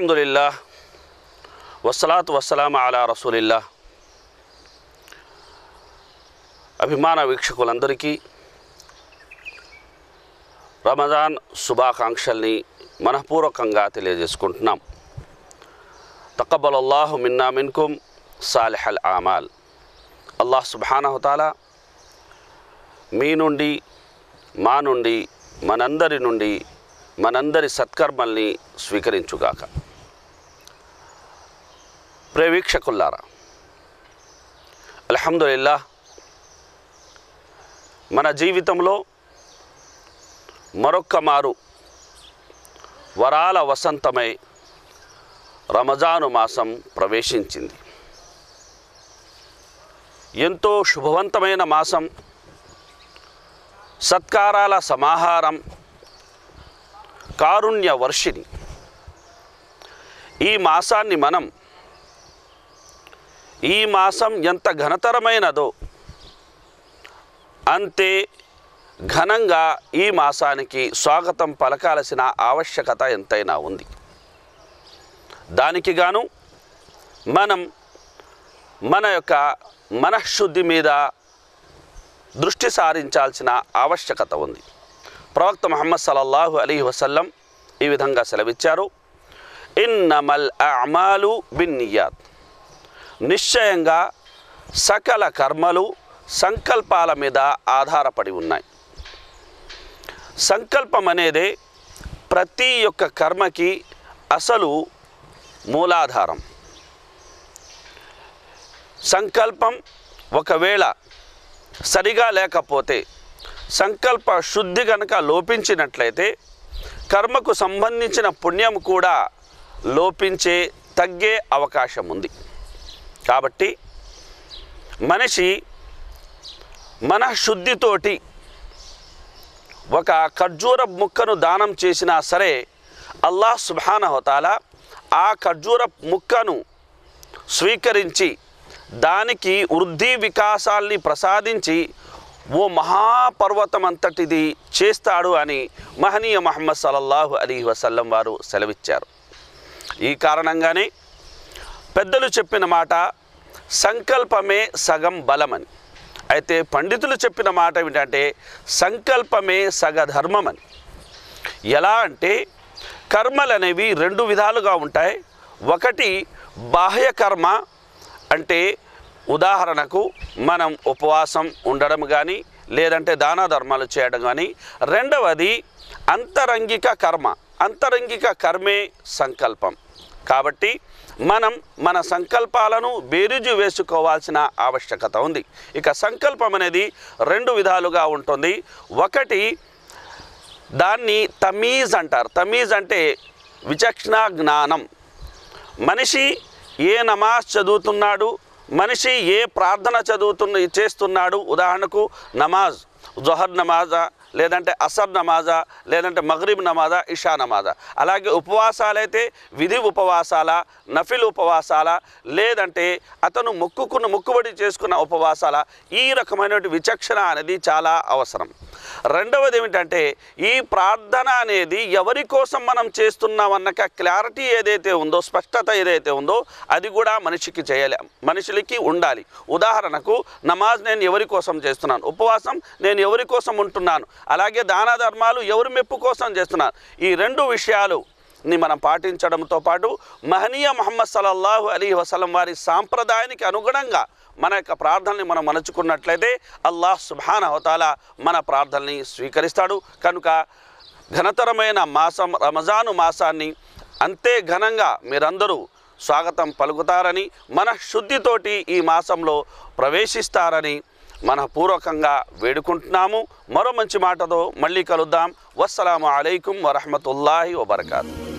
అల్హమ్దుల్లా వసలాత్ వసలాం అలా రసూలిల్లా అభిమాన వీక్షకులందరికీ రమజాన్ శుభాకాంక్షల్ని మనఃపూర్వకంగా తెలియజేసుకుంటున్నాం తకబల్ అల్లాహు మిన్నా మిన్కుం సాలిహల్ ఆమాల్ అల్లాహ్ సుబానహతాలా మీ నుండి మా నుండి మనందరి నుండి మనందరి సత్కర్మల్ని స్వీకరించుగాక ప్రేవీక్షకుల్లారా అల్హమ్దుల్లా మన జీవితంలో మరొక్క మారు వరాల వసంతమై రమజాను మాసం ప్రవేశించింది ఎంతో శుభవంతమైన మాసం సత్కారాల సమాహారం కారుణ్య వర్షిణి ఈ మాసాన్ని మనం ఈ మాసం ఎంత ఘనతరమైనదో అంతే ఘనంగా ఈ మాసానికి స్వాగతం పలకాల్సిన ఆవశ్యకత ఎంతైనా ఉంది దానికి గాను మనం మన యొక్క మనఃశుద్ధి మీద దృష్టి సారించాల్సిన ఆవశ్యకత ఉంది ప్రవక్త ముహమ్మద్ సల్లల్లాహు అలీ వసల్లం ఈ విధంగా సెలవిచ్చారు ఇన్నమల్ అమాలు బిన్ నియాత్ నిశ్చయంగా సకల కర్మలు సంకల్పాల మీద ఆధారపడి ఉన్నాయి సంకల్పం అనేదే ప్రతి ఒక్క కర్మకి అసలు మూలాధారం సంకల్పం ఒకవేళ సరిగా లేకపోతే సంకల్ప శుద్ధి కనుక లోపించినట్లయితే కర్మకు సంబంధించిన పుణ్యం కూడా లోపించే తగ్గే అవకాశం ఉంది కాబట్టి మనిషి మనఃశుద్ధితోటి ఒక ఖర్జూర ముక్కను దానం చేసినా సరే అల్లాహ్ సుబానహతాల ఆ ఖర్జూర ముక్కను స్వీకరించి దానికి వృద్ధి వికాసాల్ని ప్రసాదించి ఓ మహాపర్వతం అంతటిది చేస్తాడు అని మహనీయ మహమ్మద్ సల్లల్లాహు అలీ వసల్లం వారు సెలవిచ్చారు ఈ కారణంగానే పెద్దలు చెప్పిన మాట సంకల్పమే సగం బలమని అయితే పండితులు చెప్పిన మాట ఏమిటంటే సంకల్పమే సగ ధర్మమని ఎలా అంటే కర్మలు అనేవి రెండు విధాలుగా ఉంటాయి ఒకటి బాహ్య కర్మ అంటే ఉదాహరణకు మనం ఉపవాసం ఉండడం కానీ లేదంటే దాన ధర్మాలు చేయడం కానీ రెండవది అంతరంగిక కర్మ అంతరంగిక కర్మే సంకల్పం కాబట్టి మనం మన సంకల్పాలను బేరీజు వేసుకోవాల్సిన ఆవశ్యకత ఉంది ఇక సంకల్పం అనేది రెండు విధాలుగా ఉంటుంది ఒకటి దాన్ని తమీజ్ అంటారు తమీజ్ అంటే విచక్షణ జ్ఞానం మనిషి ఏ నమాజ్ చదువుతున్నాడు మనిషి ఏ ప్రార్థన చదువుతున్న చేస్తున్నాడు ఉదాహరణకు నమాజ్ జొహర్ నమాజా లేదంటే అసర్ నమాజా లేదంటే మగరిబ్ నమాజా ఇషా నమాజా అలాగే ఉపవాసాలైతే విధి ఉపవాసాల నఫిల్ ఉపవాసాల లేదంటే అతను మొక్కుకున్న మొక్కుబడి చేసుకున్న ఉపవాసాల ఈ రకమైన విచక్షణ అనేది చాలా అవసరం రెండవది ఏమిటంటే ఈ ప్రార్థన అనేది ఎవరి కోసం మనం చేస్తున్నామన్నక క్లారిటీ ఏదైతే ఉందో స్పష్టత ఏదైతే ఉందో అది కూడా మనిషికి చేయాలి మనుషులకి ఉండాలి ఉదాహరణకు నమాజ్ నేను ఎవరి కోసం చేస్తున్నాను ఉపవాసం నేను ఎవరి కోసం ఉంటున్నాను అలాగే దాన ధర్మాలు ఎవరి మెప్పు కోసం చేస్తున్నాను ఈ రెండు విషయాలు ని మనం పాటించడంతో పాటు మహనీయ మహమ్మద్ సల్లల్లాహు అలీ వసలం వారి సాంప్రదాయానికి అనుగుణంగా మన యొక్క ప్రార్థనని మనం మలుచుకున్నట్లయితే అల్లాహ్ సుబాన హోతాల మన ప్రార్థనని స్వీకరిస్తాడు కనుక ఘనతరమైన మాసం రమజాను మాసాన్ని అంతే ఘనంగా మీరందరూ స్వాగతం పలుకుతారని మన శుద్ధితోటి ఈ మాసంలో ప్రవేశిస్తారని మనపూర్వకంగా వేడుకుంటున్నాము మరో మంచి మాటతో మళ్ళీ కలుద్దాం వస్సలాము అలైకుం వరహమతుల్లాహి వబర్కాతు